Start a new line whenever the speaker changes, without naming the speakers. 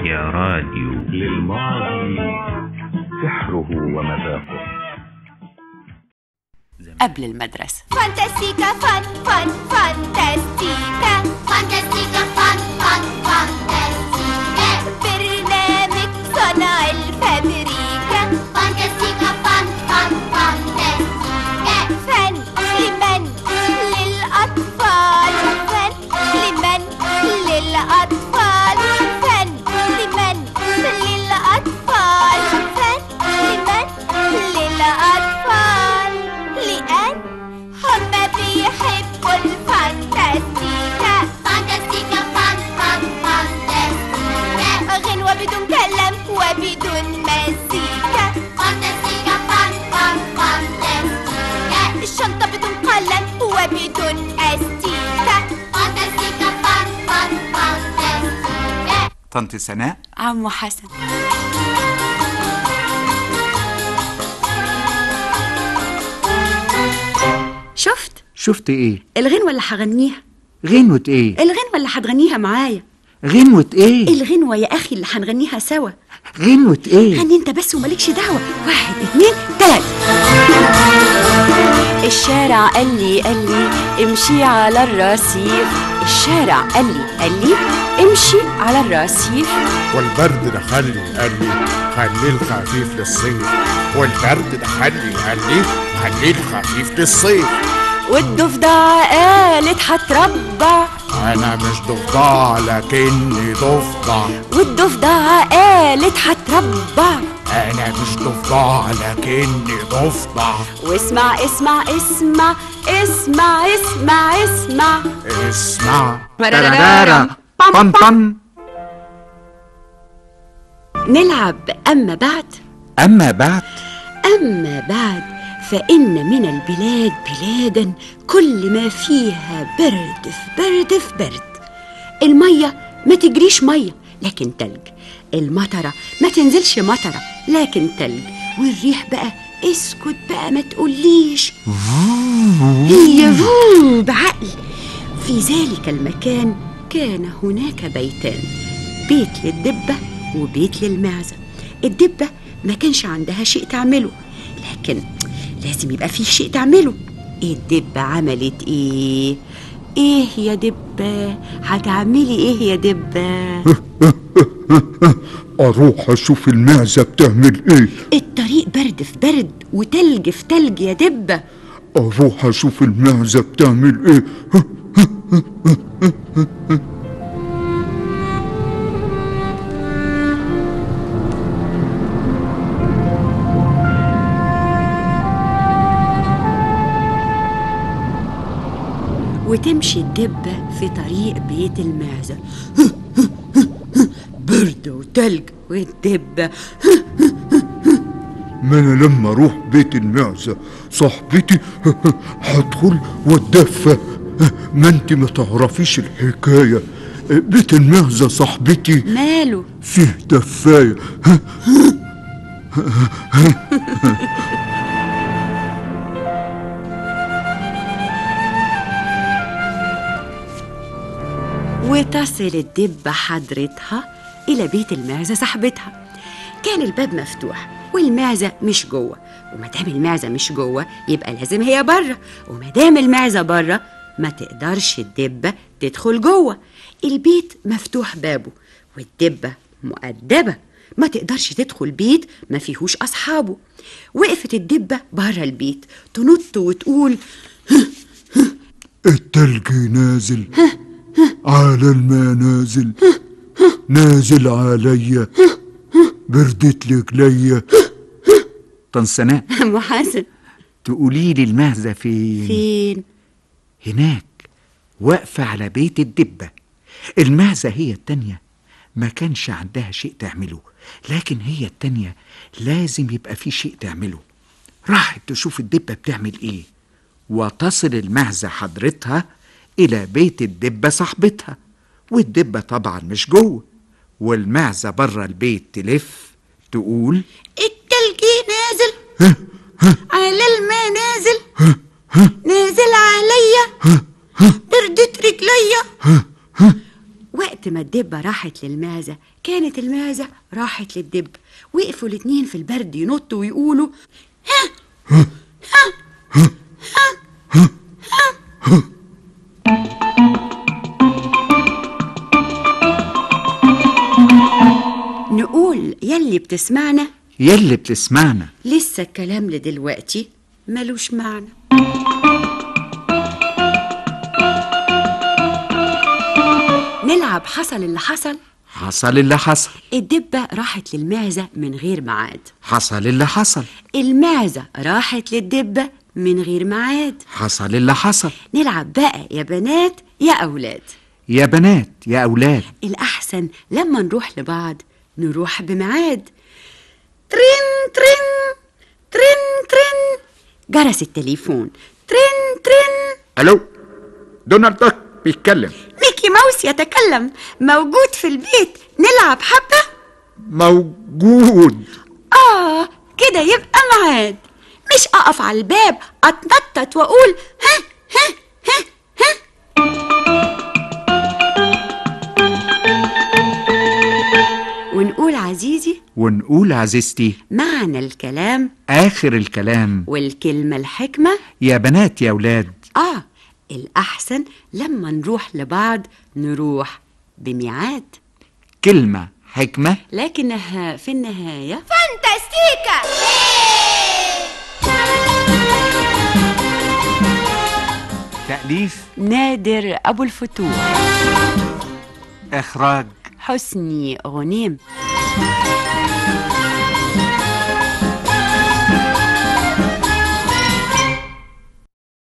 يا راديو
للماضي سحره ومذاقه
قبل المدرسة
فانتاستيكا فان فان فانتاستيكا فانتاستيكا فان فان فانتاستيكا برنامج صنع الفابريكا فانتاستيكا فان فان فانتاستيكا فن لمن للأطفال فن لمن للأطفال فن لمن للأطفال فن لمن للأطفال لأن هم بيحبوا الفانتاستيكا فانتاستيكا فان فان فانتاستيكا غنوة بدون كلام وبدون مزيكا فانتاستيكا فان فان فانتاستيكا الشنطة بدون قلم وبدون أستيكا فانتاستيكا فان فان فانتاستيكا
طنط سناء
عمو حسن شفت
شفت ايه
الغنوة اللي هغنيها
غنوة ايه
الغنوة اللي هتغنيها معايا
غنوة ايه
الغنوة يا أخي اللي هنغنيها سوا
غنوة ايه
غني انت بس ومالكش دعوة واحد اتنين تلاتة الشارع قال لي قال لي امشي على الرصيف الشارع قال لي قال لي امشي على الرصيف
والبرد ده خلي قال لي خليه الخفيف للصيف والبرد ده خلي قال لي خليه الخفيف للصيف
والضفدع قالت هتربع
انا مش ضفدع لكني ضفدع
والضفدع قالت هتربع
انا مش ضفدع لكني ضفدع
واسمع اسمع اسمع اسمع اسمع اسمع
اسمع
ترارارا بام بام
نلعب أما بعد
اما بعد
أما بعد فإن من البلاد بلادا كل ما فيها برد في برد في برد المية ما تجريش مية لكن تلج المطرة ما تنزلش مطرة لكن تلج والريح بقى اسكت بقى ما تقوليش هي فو بعقل في ذلك المكان كان هناك بيتان بيت للدبة وبيت للمعزة الدبة ما كانش عندها شيء تعمله لكن لازم يبقى فيه شيء تعمله الدبة عملت ايه ايه يا دبة هتعملي ايه يا دبة
اروح اشوف المعزه بتعمل ايه
الطريق برد في برد وتلج في تلج يا دبة
اروح اشوف المعزه بتعمل ايه
وتمشي الدبة في طريق بيت المعزة برد وتلج والدبة
ما انا لما اروح بيت المعزه صاحبتي هدخل واتدفى ما انت ما تعرفيش الحكايه بيت المعزه صاحبتي
ماله
فيه دفايه
وتصل الدبة حضرتها إلى بيت المعزة صاحبتها كان الباب مفتوح والمعزة مش جوه ومادام المعزة مش جوه يبقى لازم هي بره ومادام المعزة بره ما تقدرش الدبة تدخل جوه البيت مفتوح بابه والدبة مؤدبة ما تقدرش تدخل بيت ما فيهوش أصحابه وقفت الدبة بره البيت تنط وتقول
التلج نازل على المنازل نازل عليا بردت رجليا
طن سناء
أم حسن
تقولي لي المعزة فين
فين
هناك واقفة على بيت الدبة المعزة هي التانية ما كانش عندها شيء تعمله لكن هي التانية لازم يبقى في شيء تعمله راحت تشوف الدبة بتعمل ايه وتصل المعزة حضرتها إلى بيت الدبة صاحبتها والدبة طبعا مش جوه والمعزة بره البيت تلف تقول
التلج نازل على المنازل نازل عليا بردت رجليا وقت وقت ما الدبة راحت للمعزة كانت المعزة راحت للدب وقفوا الاتنين في البرد ينطوا ويقولوا نقول يلي بتسمعنا
يلي بتسمعنا
لسه الكلام لدلوقتي ملوش معنى نلعب حصل اللي حصل
حصل اللي حصل
الدبة راحت للمعزة من غير ميعاد
حصل اللي حصل
المعزة راحت للدبة من غير ميعاد
حصل اللي حصل
نلعب بقى يا بنات يا أولاد
يا بنات يا أولاد
الأحسن لما نروح لبعض نروح بميعاد ترين ترين ترين ترين جرس التليفون ترين ترين
ألو دونالد داك بيتكلم
ميكي ماوس يتكلم موجود في البيت نلعب حبة
موجود
آه كده يبقى ميعاد مش أقف على الباب أتنطط وأقول ها ها ها ها ونقول عزيزي
ونقول عزيزتي
معنى الكلام
آخر الكلام
والكلمة الحكمة
يا بنات يا أولاد
آه الأحسن لما نروح لبعض نروح بميعاد
كلمة حكمة
لكنها في النهاية
فانتاستيكا
تأليف
نادر أبو الفتوح
إخراج
حسني غنيم